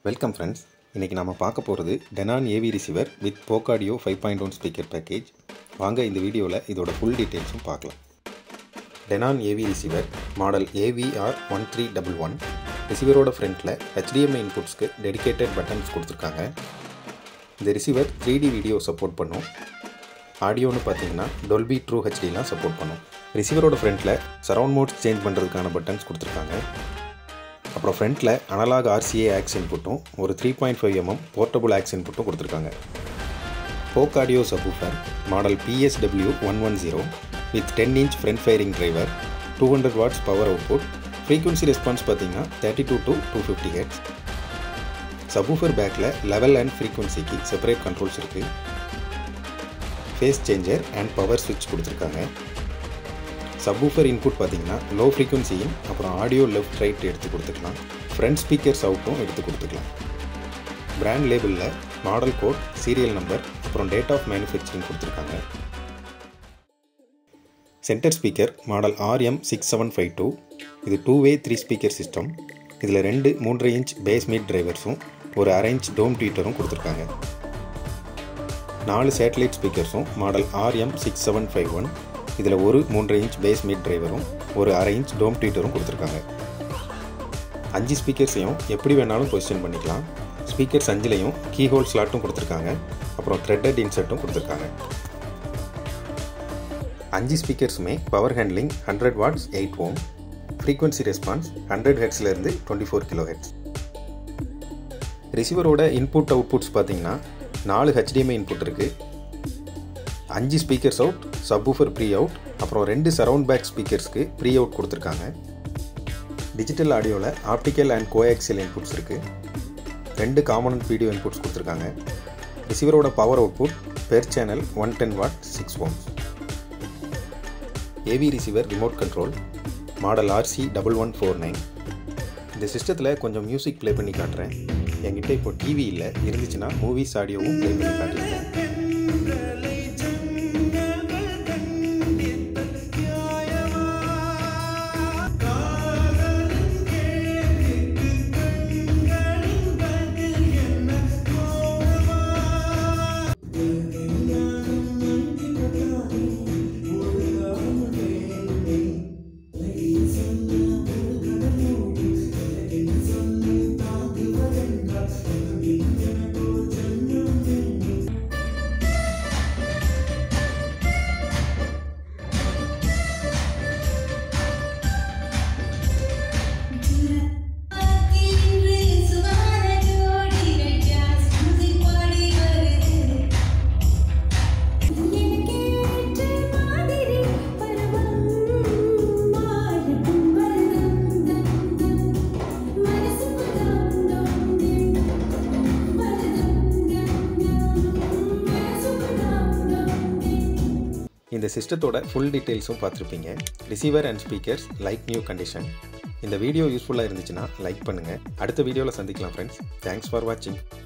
welcome friends இன்றைக்கி நம்ம பார்க்க போகிறது Denon AV receiver with Polk Audio five point one speaker package வாங்க இந்த வீடியோவில் இதோட ஃபுல் டீட்டெயில்ஸும் பார்க்கலாம் Denon AV receiver model AVR one three double one ரிசீவரோட ஃப்ரண்ட்டில் HDMI இன்புட்ஸ்க்கு டெடிகேட்டட் பட்டன்ஸ் கொடுத்துருக்காங்க இந்த receiver three D video support பண்ணும் ஆடியோன்னு பார்த்தீங்கன்னா டொல்பி ட்ரூ ஹெச்டிலாம் சப்போர்ட் பண்ணும் ரிசீவரோட ஃப்ரண்ட்டில் சரவுண்ட் மோட்ஸ் சேஞ்ச் பண்ணுறதுக்கான பட்டன்ஸ் கொடுத்துருக்காங்க அப்புறம் ஃப்ரண்ட்டில் அனலாக் ஆர்சிஏ ஆக்ஸ் இன்புட்டும் ஒரு three point five mm portable aux இன்புட்டும் கொடுத்துருக்காங்க Polk audio subwoofer model PSW one one zero with ten inch front firing driver two hundred watts power output frequency response பார்த்தீங்கன்னா thirty two to two fifty hertz subwoofer பேக்கில் level and ஃப்ரீக்வன்சிக்கு separate controls இருக்குது phase changer and power ஸ்விட்ச் கொடுத்துருக்காங்க subwoofer input பார்த்தீங்கன்னா low ஃப்ரீக்வன்சியும் அப்புறம் audio left right எடுத்து கொடுத்துக்கலாம் ஃப்ரண்ட் ஸ்பீக்கர்ஸ் அவுட்டும் எடுத்து கொடுத்துக்கலாம் பிராண்ட் லேபிளில் மாடல் கோட் சீரியல் நம்பர் அப்புறம் டேட் ஆஃப் மேனுஃபேக்சரிங் கொடுத்துருக்காங்க centre speaker model RM six seven five two இது two way three speaker system இதில் ரெண்டு மூன்றரை இன்ச் பேஸ் மீட் டிரைவர்ஸும் ஒரு அரை இன்ச் டோம் ட்வீட்டரும் கொடுத்துருக்காங்க நாலு சேட்டலைட் ஸ்பீக்கர்ஸும் model RM six seven five one இதில் ஒரு மூன்றரை இன்ச் பேஸ் மீட் டிரைவரும் ஒரு அரை இன்ச் டோம் ட்வீட்டரும் கொடுத்துருக்காங்க அஞ்சு ஸ்பீக்கர்ஸையும் எப்படி வேணாலும் பொசிஷன் பண்ணிக்கலாம் ஸ்பீக்கர்ஸ் அஞ்சுலையும் கீஹோல் ஸ்லாட்டும் கொடுத்துருக்காங்க அப்புறம் த்ரெட்டட் இன்சர்ட்டும் கொடுத்துருக்காங்க அஞ்சு ஸ்பீக்கர்ஸுமே power handling hundred watts eight ohm frequency response hundred ஹெட்ஸ்லேருந்து டுவெண்ட்டி ஃபோர் கிலோ ஹெட்ஸ் ரிசீவரோட இன்புட் அவுட்புட்ஸ் பார்த்தீங்கன்னா நாலு ஹெச்டிஎம்ஐ இன்புட் இருக்குது அஞ்சு speakers out subwoofer pre out அப்புறம் ரெண்டு சரவுண்ட் பேக் ஸ்பீக்கர்ஸ்க்கு ப்ரீ அவுட் கொடுத்துருக்காங்க டிஜிட்டல் ஆடியோவில் ஆப்டிக்கல் அண்ட் கோஆக்சியல் இன்புட்ஸ் இருக்குது ரெண்டு காமனன்ட் வீடியோ இன்புட்ஸ் கொடுத்துருக்காங்க ரிசீவரோட power output per channel one ten watt six ohms AV receiver remote control model RC double one four nine இந்த சிஸ்டத்தில் கொஞ்சம் மியூசிக் ப்ளே பண்ணி காட்டுறேன் என்கிட்ட இப்போ டிவி இல்லை இருந்துச்சுன்னா மூவிஸ் ஆடியோவும் ப்ளே பண்ணி காட்டியிருக்கேன் இந்த சிஸ்டத்தோட ஃபுல் டீட்டெயில்ஸும் பார்த்துருப்பீங்க receiver and speakers like new condition இந்த வீடியோ யூஸ்ஃபுல்லாக இருந்துச்சுன்னா லைக் பண்ணுங்கள் அடுத்த வீடியோவில் சந்திக்கலாம் ஃப்ரெண்ட்ஸ் தேங்க்ஸ் ஃபார் வாட்சிங்